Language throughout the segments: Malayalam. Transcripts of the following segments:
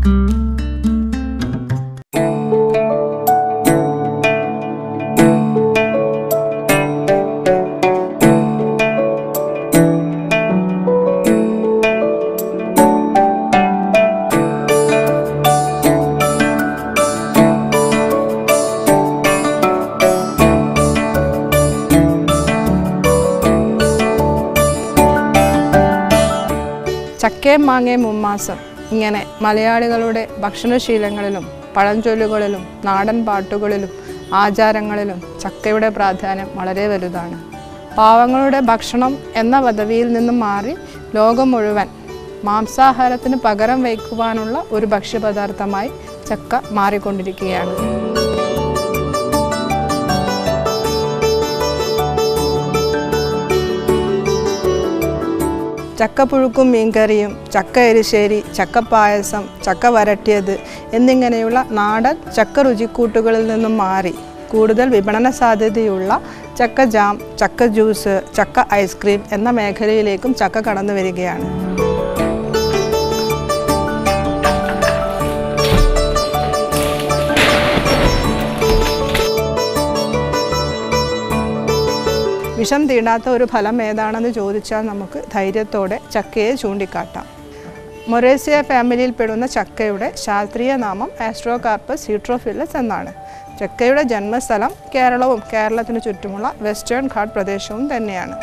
ചക്കയും മാങ്ങയും മുമ്മാസം ഇങ്ങനെ മലയാളികളുടെ ഭക്ഷണശീലങ്ങളിലും പഴഞ്ചൊല്ലുകളിലും നാടൻ പാട്ടുകളിലും ആചാരങ്ങളിലും ചക്കയുടെ പ്രാധാന്യം വളരെ വലുതാണ് പാവങ്ങളുടെ ഭക്ഷണം എന്ന പദവിയിൽ നിന്നും മാറി ലോകം മുഴുവൻ മാംസാഹാരത്തിന് പകരം വയ്ക്കുവാനുള്ള ഒരു ഭക്ഷ്യപദാർത്ഥമായി ചക്ക മാറിക്കൊണ്ടിരിക്കുകയാണ് ചക്കപ്പുഴുക്കും മീൻകറിയും ചക്ക എരിശ്ശേരി ചക്കപ്പായസം ചക്ക വരട്ടിയത് എന്നിങ്ങനെയുള്ള നാടൻ ചക്ക രുചിക്കൂട്ടുകളിൽ നിന്നും മാറി കൂടുതൽ വിപണന സാധ്യതയുള്ള ചക്ക ജാം ചക്ക ജ്യൂസ് ചക്ക ഐസ്ക്രീം എന്ന മേഖലയിലേക്കും ചക്ക കടന്നു വരികയാണ് വിഷം തീണ്ടാത്ത ഒരു ഫലം ഏതാണെന്ന് ചോദിച്ചാൽ നമുക്ക് ധൈര്യത്തോടെ ചക്കയെ ചൂണ്ടിക്കാട്ടാം മൊറേസിയ ഫാമിലിയിൽ പെടുന്ന ചക്കയുടെ ശാസ്ത്രീയ നാമം ആസ്ട്രോകാർപ്പസ് ഹീട്രോഫില്ലസ് എന്നാണ് ചക്കയുടെ ജന്മസ്ഥലം കേരളവും കേരളത്തിന് ചുറ്റുമുള്ള വെസ്റ്റേൺ ഘാട്ട് പ്രദേശവും തന്നെയാണ്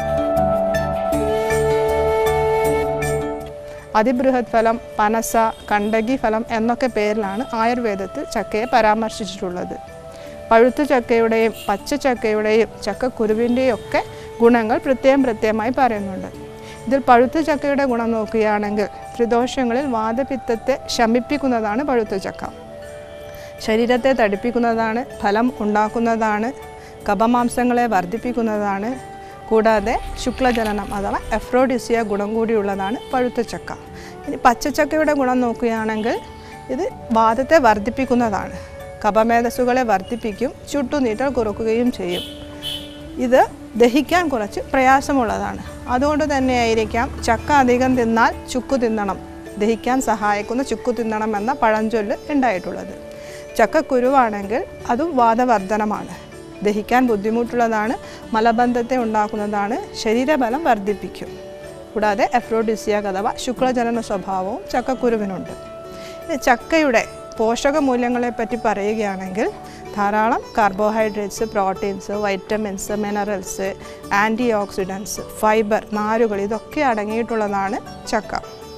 അതിബൃഹത് ഫലം പനസ കണ്ടകി ഫലം എന്നൊക്കെ പേരിലാണ് ആയുർവേദത്തിൽ ചക്കയെ പരാമർശിച്ചിട്ടുള്ളത് പഴുത്ത ചക്കയുടെയും പച്ച ചക്കയുടെയും ചക്കക്കുരുവിൻ്റെയും ഒക്കെ ഗുണങ്ങൾ പ്രത്യേകം പ്രത്യേകമായി പറയുന്നുണ്ട് ഇതിൽ പഴുത്ത ചക്കയുടെ ഗുണം നോക്കുകയാണെങ്കിൽ ത്രിദോഷങ്ങളിൽ വാദപിത്തത്തെ ശമിപ്പിക്കുന്നതാണ് പഴുത്ത ചക്ക ശരീരത്തെ തടിപ്പിക്കുന്നതാണ് ഫലം ഉണ്ടാക്കുന്നതാണ് കപമാംസങ്ങളെ വർദ്ധിപ്പിക്കുന്നതാണ് കൂടാതെ ശുക്ലജനനം അഥവാ എഫ്രോഡിസിയ ഗുണം കൂടിയുള്ളതാണ് പഴുത്ത ചക്ക ഇനി പച്ചച്ചക്കയുടെ ഗുണം നോക്കുകയാണെങ്കിൽ ഇത് വാദത്തെ വർദ്ധിപ്പിക്കുന്നതാണ് കപമേധസ്സുകളെ വർദ്ധിപ്പിക്കും ചുട്ടുനീട്ടൽ കുറക്കുകയും ചെയ്യും ഇത് ദഹിക്കാൻ കുറച്ച് പ്രയാസമുള്ളതാണ് അതുകൊണ്ട് തന്നെയായിരിക്കാം ചക്ക അധികം തിന്നാൽ ചുക്കു തിന്നണം ദഹിക്കാൻ സഹായിക്കുന്ന ചുക്കു തിന്നണം എന്ന പഴഞ്ചൊല്ല് ഉണ്ടായിട്ടുള്ളത് ചക്കക്കുരുവാണെങ്കിൽ അതും വാദവർദ്ധനമാണ് ദഹിക്കാൻ ബുദ്ധിമുട്ടുള്ളതാണ് മലബന്ധത്തെ ഉണ്ടാക്കുന്നതാണ് ശരീരബലം വർദ്ധിപ്പിക്കും കൂടാതെ എഫ്രോഡിസിയാക് അഥവാ ശുക്ലജനന സ്വഭാവവും ചക്കക്കുരുവിനുണ്ട് ഇനി ചക്കയുടെ പോഷക മൂല്യങ്ങളെപ്പറ്റി പറയുകയാണെങ്കിൽ ധാരാളം carbohydrates proteins vitamins minerals antioxidants fibre നാരുകൾ ഇതൊക്കെ അടങ്ങിയിട്ടുള്ളതാണ് ചക്ക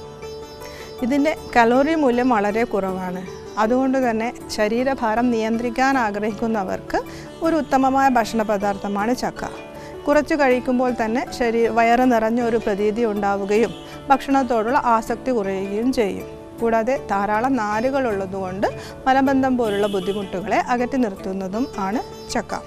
ഇതിൻ്റെ കലോറി മൂല്യം വളരെ കുറവാണ് അതുകൊണ്ട് തന്നെ ശരീരഭാരം നിയന്ത്രിക്കാൻ ആഗ്രഹിക്കുന്നവർക്ക് ഒരു ഉത്തമമായ ഭക്ഷണ പദാർത്ഥമാണ് ചക്ക കുറച്ച് കഴിക്കുമ്പോൾ തന്നെ ശരീ വയറ് നിറഞ്ഞ ഒരു പ്രതീതി ഉണ്ടാവുകയും ഭക്ഷണത്തോടുള്ള ആസക്തി കുറയുകയും ചെയ്യും കൂടാതെ ധാരാളം നാരുകൾ ഉള്ളതുകൊണ്ട് മലബന്ധം പോലുള്ള ബുദ്ധിമുട്ടുകളെ അകറ്റി നിർത്തുന്നതും ആണ് ചക്ക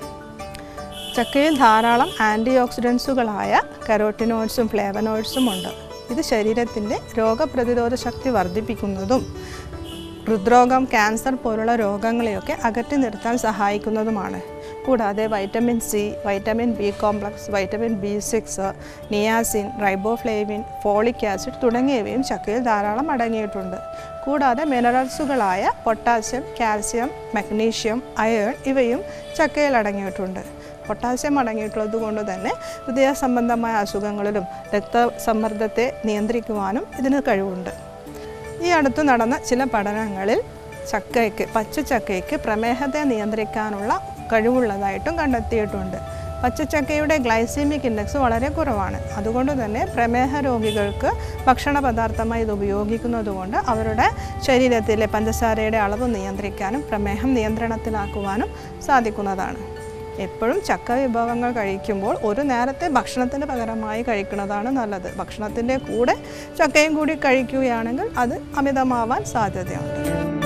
ചക്കയിൽ ധാരാളം ആൻറ്റി ഓക്സിഡൻസുകളായ കരോട്ടിനോയിഡ്സും ഫ്ലേവനോയിഡ്സും ഉണ്ട് ഇത് ശരീരത്തിൻ്റെ രോഗപ്രതിരോധ ശക്തി വർദ്ധിപ്പിക്കുന്നതും ഹൃദ്രോഗം ക്യാൻസർ പോലുള്ള രോഗങ്ങളെയൊക്കെ അകറ്റി നിർത്താൻ സഹായിക്കുന്നതുമാണ് കൂടാതെ vitamin C vitamin B complex vitamin B six niacin riboflavin folic acid തുടങ്ങിയവയും ചക്കയിൽ ധാരാളം അടങ്ങിയിട്ടുണ്ട് കൂടാതെ മിനറൽസുകളായ പൊട്ടാസ്യം കാൽസ്യം മഗ്നീഷ്യം അയേൺ ഇവയും ചക്കയിൽ അടങ്ങിയിട്ടുണ്ട് പൊട്ടാസ്യം അടങ്ങിയിട്ടുള്ളത് കൊണ്ട് തന്നെ ഹൃദയ സംബന്ധമായ അസുഖങ്ങളിലും രക്തസമ്മർദ്ദത്തെ നിയന്ത്രിക്കുവാനും ഇതിന് കഴിവുണ്ട് ഈ അടുത്ത് നടന്ന ചില പഠനങ്ങളിൽ ചക്കയ്ക്ക് പച്ചച്ചക്കയ്ക്ക് പ്രമേഹത്തെ നിയന്ത്രിക്കാനുള്ള കഴിവുള്ളതായിട്ടും കണ്ടെത്തിയിട്ടുണ്ട് പച്ചച്ചക്കയുടെ ഗ്ലൈസീമിക് ഇൻഡെക്സ് വളരെ കുറവാണ് അതുകൊണ്ട് തന്നെ പ്രമേഹ രോഗികൾക്ക് ഭക്ഷണ പദാർത്ഥമായി ഇത് ഉപയോഗിക്കുന്നതുകൊണ്ട് അവരുടെ ശരീരത്തിലെ പഞ്ചസാരയുടെ അളവ് നിയന്ത്രിക്കാനും പ്രമേഹം നിയന്ത്രണത്തിലാക്കുവാനും സാധിക്കുന്നതാണ് എപ്പോഴും ചക്ക വിഭവങ്ങൾ കഴിക്കുമ്പോൾ ഒരു നേരത്തെ ഭക്ഷണത്തിന് പകരമായി കഴിക്കുന്നതാണ് നല്ലത് ഭക്ഷണത്തിൻ്റെ കൂടെ ചക്കയും കൂടി കഴിക്കുകയാണെങ്കിൽ അത് അമിതമാവാൻ സാധ്യതയുണ്ട്